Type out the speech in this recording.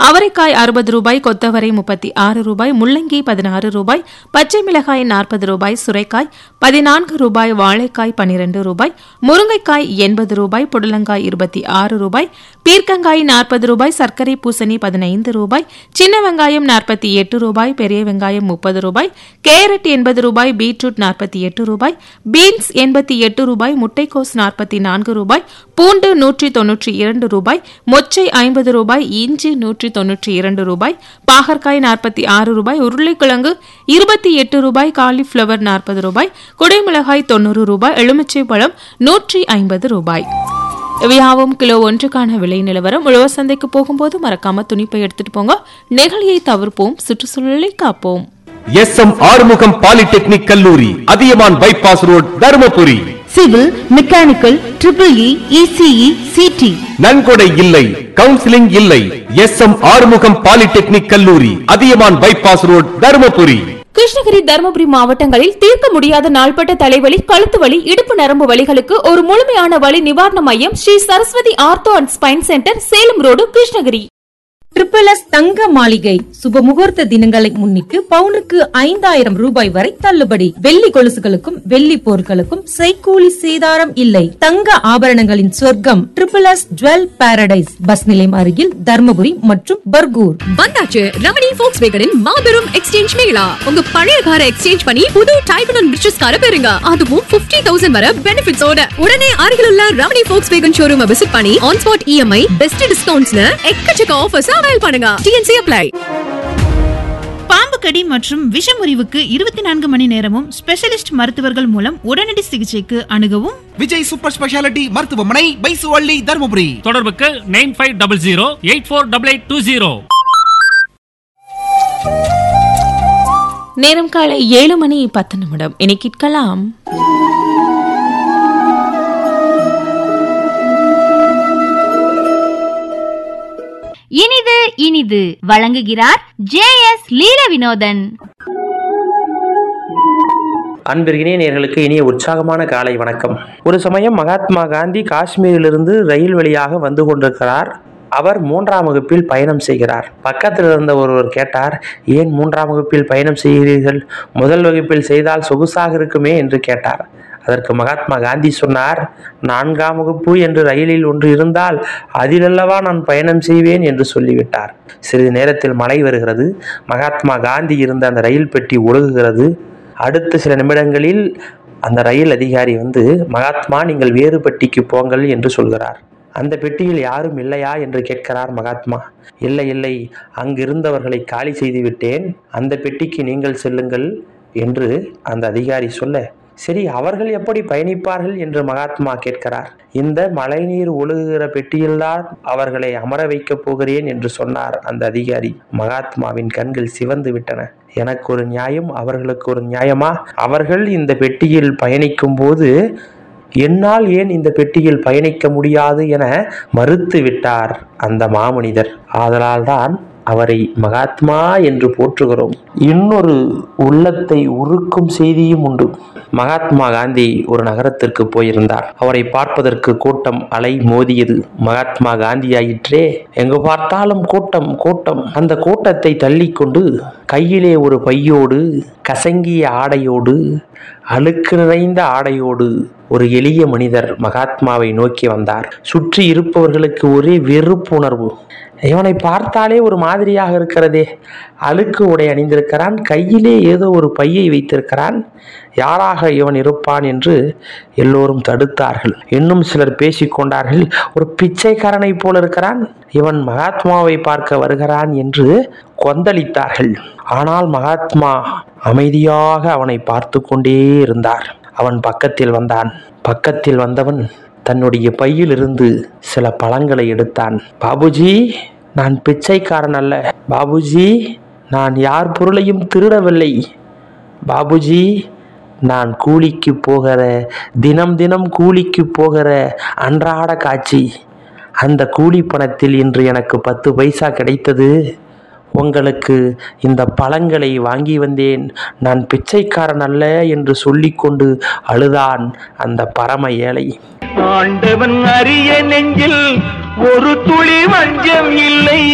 அவரைக்காய் அறுபது ரூபாய் கொத்தவரை முப்பத்தி ஆறு ரூபாய் முள்ளங்கி பதினாறு ரூபாய் பச்சை மிளகாய் நாற்பது ரூபாய் சுரைக்காய் பதினான்கு ரூபாய் வாழைக்காய் பனிரெண்டு ரூபாய் முருங்கைக்காய் எண்பது ரூபாய் புடலங்காய் இருபத்தி ஆறு ரூபாய் பீர்க்கங்காய் நாற்பது ரூபாய் சர்க்கரை பூசணி பதினைந்து ரூபாய் சின்ன வெங்காயம் நாற்பத்தி எட்டு ரூபாய் பெரிய வெங்காயம் முப்பது ரூபாய் கேரட் எண்பது ரூபாய் பீட்ரூட் நாற்பத்தி எட்டு ரூபாய் பீன்ஸ் எண்பத்தி எட்டு ரூபாய் முட்டைக்கோஸ் நாற்பத்தி நான்கு ரூபாய் பூண்டு நூற்றி தொன்னூற்றி இரண்டு ரூபாய் மொச்சை ஐம்பது ரூபாய் இஞ்சி நூற்றி தொன்னூற்றி இரண்டு ரூபாய் பாகற்காய் நாற்பத்தி ஆறு ரூபாய் உருளைக்கிழங்கு இருபத்தி எட்டு ரூபாய் காலிஃபிளவர் நாற்பது ரூபாய் குடைமிளகாய் தொண்ணூறு ரூபாய் எலுமிச்சை பழம் நூற்றி ஐம்பது ரூபாய் இவையாவும் கிலோ ஒன்றுக்கான விலை நிலவரம் உழவர் சந்தைக்கு போகும்போது மறக்காம துணிப்பை எடுத்துட்டு போங்க நெகிழியை தவிர்ப்போம் சுற்றுச்சூழலை காப்போம் எஸ் எம் ஆறுமுகம் பாலிடெக்னிக் கல்லூரி Athiyaman bypass road Dharmapuri civil mechanical triple E ECE CT நன்கொடை இல்லை கவுன்சிலிங் இல்லை எஸ் எம் ஆறுமுகம் பாலிடெக்னிக் கல்லூரி அதியமான் பைபாஸ் ரோட் தருமபுரி கிருஷ்ணகிரி தருமபுரி மாவட்டங்களில் தீர்க்க முடியாத நாள்பட்ட தலைவலி கழுத்து வலி இடுப்பு நரம்பு வலிகளுக்கு ஒரு முழுமையான வலி நிவாரண மையம் Sri Saraswathi ortho and spine centre Salem road Krishnagiri triple S தங்க மாளிகை சுப முகூர்த்த தினங்களை முன்னிட்டு பவுனுக்கு ஐந்தாயிரம் ரூபாய் வரை தள்ளுபடி வெள்ளி கொலுசுகளுக்கும் வெள்ளி பொருட்களுக்கும் செய்கூலி சேதாரம் இல்லை தங்க ஆபரணங்களின் சொர்க்கம் triple S jewel paradise bus நிலையம் அருகில் தர்மபுரி மற்றும் பர்கூர் வந்தாச்சு ரமணி ஃபோக்ஸ் வேகனின் மாபெரும் எக்ஸ்சேஞ்ச் மேளா உங்க பழைய காரை எக்ஸ்சேஞ்ச் பண்ணி புது டைப் அண்ட் பிரிட்ஜஸ் காரை பெறுங்க அதுவும் 50000 தௌசண்ட் வர பெனிஃபிட்ஸோட உடனே அருகில் உள்ள Ramani Volkswagen showroom visit பண்ணி ஆன் ஸ்பாட் இஎம்ஐ பெஸ்ட் டிஸ்கவுண்ட்ஸ்னு எக்கச்சக்க ஆஃபர்ஸ் அவைல் பண்ணுங்க டிஎன்சி அப்ளை பாம்பு கடி மற்றும் விஷமுறிவுக்கு இருபத்தி நான்கு மணி நேரமும் ஸ்பெஷலிஸ்ட் மருத்துவர்கள் மூலம் உடனடி சிகிச்சைக்கு அணுகவும் விஜய் சூப்பர் ஸ்பெஷாலிட்டி மருத்துவமனை பைசுவள்ளி தருமபுரி தொடர்புக்கு nine five double zero eight four double eight two zero நேரம் காலை ஏழு மணி பத்து நிமிடம் இனி கேட்கலாம் இனிது இனிது வழங்குகிறார் ஜே எஸ் லீல வினோதன் அன்பிற்கினிய நேர்களுக்கு இனிய உற்சாகமான காலை வணக்கம் ஒரு சமயம் மகாத்மா காந்தி காஷ்மீரிலிருந்து ரயில் வழியாக வந்து கொண்டிருக்கிறார் அவர் மூன்றாம் வகுப்பில் பயணம் செய்கிறார் பக்கத்தில் இருந்த ஒருவர் கேட்டார் ஏன் மூன்றாம் வகுப்பில் பயணம் செய்கிறீர்கள் முதல் வகுப்பில் செய்தால் சொகுசாக இருக்குமே என்று கேட்டார் அதற்கு மகாத்மா காந்தி சொன்னார் நான்காம் வகுப்பு என்று ரயிலில் ஒன்று இருந்தால் அதிலல்லவா நான் பயணம் செய்வேன் என்று சொல்லிவிட்டார் சிறிது நேரத்தில் மழை வருகிறது மகாத்மா காந்தி இருந்த அந்த ரயில் பெட்டி ஒழுகுகிறது அடுத்த சில நிமிடங்களில் அந்த ரயில் அதிகாரி வந்து மகாத்மா நீங்கள் வேறு பெட்டிக்கு போங்கள் என்று சொல்கிறார் அந்த பெட்டியில் யாரும் இல்லையா என்று கேட்கிறார் மகாத்மா இல்லை இல்லை அங்கிருந்தவர்களை காலி செய்து விட்டேன் அந்த பெட்டிக்கு நீங்கள் செல்லுங்கள் என்று அந்த அதிகாரி சொல்ல சரி அவர்கள் எப்படி பயணிப்பார்கள் என்று மகாத்மா கேட்கிறார் இந்த மழைநீர் ஒழுகுகிற பெட்டியில்தான் அவர்களை அமர வைக்கப் போகிறேன் என்று சொன்னார் அந்த அதிகாரி மகாத்மாவின் கண்கள் சிவந்து விட்டன எனக்கு ஒரு நியாயம் அவர்களுக்கு ஒரு நியாயமா அவர்கள் இந்த பெட்டியில் பயணிக்கும் போது என்னால் ஏன் இந்த பெட்டியில் பயணிக்க முடியாது என மறுத்து விட்டார் அந்த மாமனிதர் ஆதலால்தான் அவரை மகாத்மா என்று போற்றுகிறோம் இன்னொரு உள்ளத்தை உருக்கும் செய்தியும் உண்டு மகாத்மா காந்தி ஒரு நகரத்திற்கு போயிருந்தார் அவரை பார்ப்பதற்கு கூட்டம் அலை மோதியது மகாத்மா காந்தி ஆயிற்றே எங்கு பார்த்தாலும் கூட்டம் கூட்டம் அந்த கூட்டத்தை தள்ளிக்கொண்டு கையிலே ஒரு பையோடு கசங்கிய ஆடையோடு அழுக்கு நிறைந்த ஆடையோடு ஒரு எளிய மனிதர் மகாத்மாவை நோக்கி வந்தார் சுற்றி இருப்பவர்களுக்கு ஒரே வெறுப்புணர்வு இவனை பார்த்தாலே ஒரு மாதிரியாக இருக்கிறதே அழுக்கு உடை அணிந்திருக்கிறான் கையிலே ஏதோ ஒரு பையை வைத்திருக்கிறான் யாராக இவன் இருப்பான் என்று எல்லோரும் தடுத்தார்கள் இன்னும் சிலர் பேசிக்கொண்டார்கள் ஒரு பிச்சைக்காரனைப் போல இருக்கிறான் இவன் மகாத்மாவை பார்க்க வருகிறான் என்று கொந்தளித்தார்கள் ஆனால் மகாத்மா அமைதியாக அவனை பார்த்து கொண்டே இருந்தார் அவன் பக்கத்தில் வந்தான் பக்கத்தில் வந்தவன் தன்னுடைய பையிலிருந்து சில பழங்களை எடுத்தான் பாபுஜி நான் பிச்சைக்காரன் அல்ல பாபுஜி நான் யார் பொருளையும் திருடவில்லை பாபுஜி நான் கூலிக்கு போகிற தினம் தினம் கூலிக்கு போகிற அன்றாட காட்சி அந்த கூலி பணத்தில் இன்று எனக்கு பத்து பைசா கிடைத்தது உங்களுக்கு இந்த பழங்களை வாங்கி வந்தேன் நான் பிச்சைக்காரன் அல்ல என்று சொல்லிக்கொண்டு அழுதான் அந்த பரம ஏழை ஆண்டவன் அரிய நெஞ்சில் ஒரு துளி வஞ்சம் இல்லை